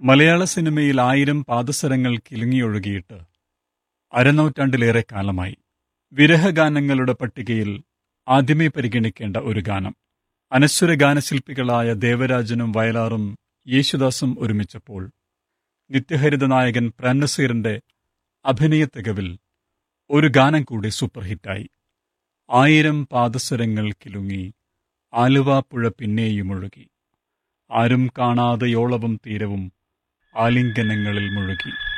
മലയാള സിനിമയിൽ ആയിരം പാദസരങ്ങൾ കിലുങ്ങിയൊഴുകിയിട്ട് അരനൂറ്റാണ്ടിലേറെ കാലമായി വിരഹഗാനങ്ങളുടെ പട്ടികയിൽ ആദ്യമേ പരിഗണിക്കേണ്ട ഒരു ഗാനം അനശ്വര ഗാനശില്പികളായ ദേവരാജനും വയലാറും യേശുദാസും ഒരുമിച്ചപ്പോൾ നിത്യഹരിത നായകൻ പ്രന്നസീറിന്റെ അഭിനയ തികവിൽ ഒരു ഗാനം കൂടി സൂപ്പർ ഹിറ്റായി ആയിരം പാദസരങ്ങൾ കിലുങ്ങി ആലുവാപ്പുഴ പിന്നെയും ഒഴുകി ആരും കാണാതെയോളവും തീരവും ആലിംഗനങ്ങളിൽ മുഴുകി